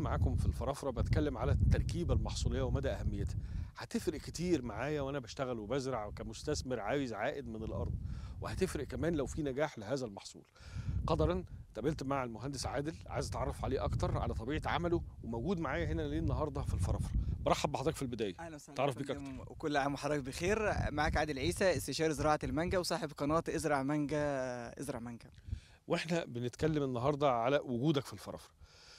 معاكم في الفرافره بتكلم على التركيبه المحصوليه ومدى اهميتها هتفرق كتير معايا وانا بشتغل وبزرع كمستثمر عايز عائد من الارض وهتفرق كمان لو في نجاح لهذا المحصول قدرا اتقابلت مع المهندس عادل عايز اتعرف عليه اكتر على طبيعه عمله وموجود معايا هنا ليه النهارده في الفرافره برحب بحضرتك في البدايه اهلا وسهلا تعرف يا بيك فندم، وكل عام وحضرتك بخير معاك عادل عيسى استشاري زراعه المانجا وصاحب قناه ازرع مانجا ازرع مانجا واحنا بنتكلم النهارده على وجودك في الفرافره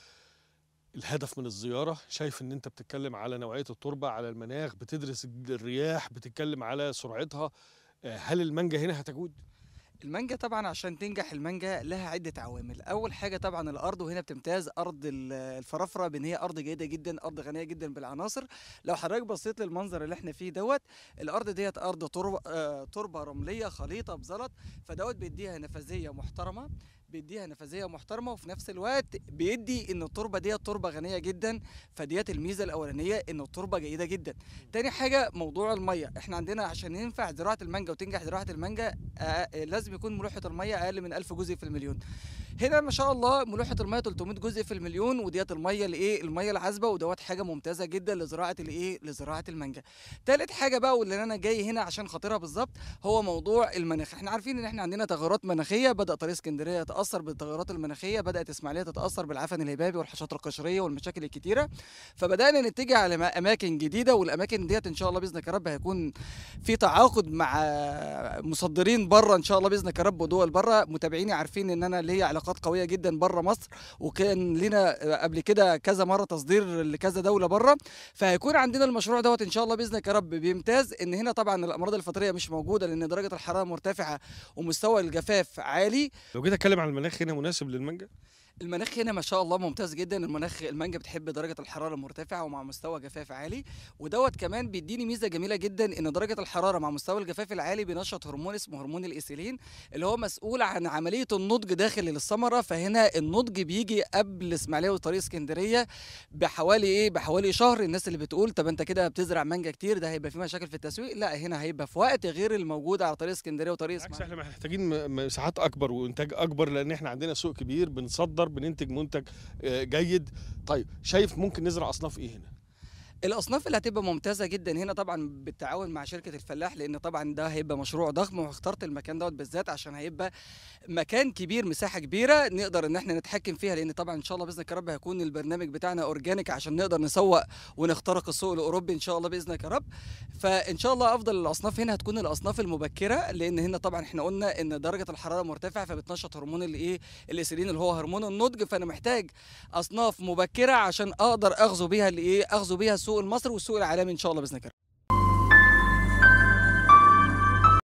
الهدف من الزياره شايف ان انت بتتكلم على نوعيه التربه على المناخ بتدرس الرياح بتتكلم على سرعتها آه، هل المانجا هنا هتجود المانجا طبعا عشان تنجح المانجا لها عده عوامل اول حاجه طبعا الارض وهنا بتمتاز ارض ال- الفرافره بان هي ارض جيده جدا ارض غنيه جدا بالعناصر لو حضرتك بصيت للمنظر اللي احنا فيه دوت الارض ديت ارض تربه آه، تربه رمليه خليطه بزلط فدوت بيديها نفاذيه محترمه بيديها نفاذيه محترمه وفي نفس الوقت بيدي ان التربه ديت تربه غنيه جدا فديت الميزه الاولانيه ان التربه جيده جدا تاني حاجه موضوع الميه احنا عندنا عشان ينفع زراعه المانجا وتنجح زراعه المانجا آه، لازم يكون ملوحه الميه اقل من 1000 جزء في المليون هنا ما شاء الله ملوحه الميه 300 جزء في المليون وديت الميه الايه الميه العذبه ودوت حاجه ممتازه جدا لزراعه الايه لزراعه المانجا تالت حاجه بقى واللي انا جاي هنا عشان خاطرها بالظبط هو موضوع المناخ احنا عارفين ان احنا عندنا تغيرات مناخيه بدا طريق اسكندريه يتاثر بالتغيرات المناخيه بدات اسماعيليه تتاثر بالعفن الهبابي والحشرات القشريه والمشاكل الكتيره فبدانا نتجه على م- اماكن جديده والاماكن ديت ان شاء الله باذنك يا رب هيكون في تعاقد مع مصدرين بره ان شاء الله باذنك يا رب ودول بره متابعيني عارفين ان انا ليا علاقات قويه جدا بره مصر وكان لنا قبل كده كذا مره تصدير لكذا دوله بره فهيكون عندنا المشروع دوت ان شاء الله باذنك يا رب بيمتاز ان هنا طبعا الامراض الفطريه مش موجوده لان درجه الحراره مرتفعه ومستوى الجفاف عالي لو جيت اتكلم عن المناخ هنا مناسب للمانجا المناخ هنا ما شاء الله ممتاز جدا المناخ المانجا بتحب درجه الحراره المرتفعه ومع مستوى جفاف عالي ودوت كمان بيديني ميزه جميله جدا ان درجه الحراره مع مستوى الجفاف العالي بينشط هرمون اسمه هرمون الايثيلين اللي هو مسؤول عن عمليه النضج داخل الثمره فهنا النضج بيجي قبل اسماعيليه وطريق اسكندريه بحوالي ايه بحوالي شهر الناس اللي بتقول طب انت كده بتزرع مانجا كتير ده هيبقى في مشاكل في التسويق لا هنا هيبقى في وقت غير الموجود على طريق اسكندريه وطريق بالعكس اسماعيليه احنا محتاجين م- مساحات اكبر وانتاج اكبر لان احنا عندنا سوق كبير بنصدر بننتج منتج آه، جيد طيب شايف ممكن نزرع اصناف ايه هنا الاصناف اللي هتبقى ممتازه جدا هنا طبعا بالتعاون مع شركه الفلاح لان طبعا ده هيبقى مشروع ضخم واخترت المكان دوت بالذات عشان هيبقى مكان كبير مساحه كبيره نقدر ان احنا نتحكم فيها لان طبعا ان شاء الله باذنك يا رب هيكون البرنامج بتاعنا اورجانيك عشان نقدر نسوق ونخترق السوق الاوروبي ان شاء الله باذنك يا رب فان شاء الله افضل الاصناف هنا هتكون الاصناف المبكره لان هنا طبعا احنا قلنا ان درجه الحراره مرتفعه فبتنشط هرمون الايه الايثيلين اللي هو هرمون النضج فانا محتاج اصناف مبكره عشان اقدر اغزو بيها الايه اغزو بيها السوق المصري والسوق العالمي ان شاء الله باذن الله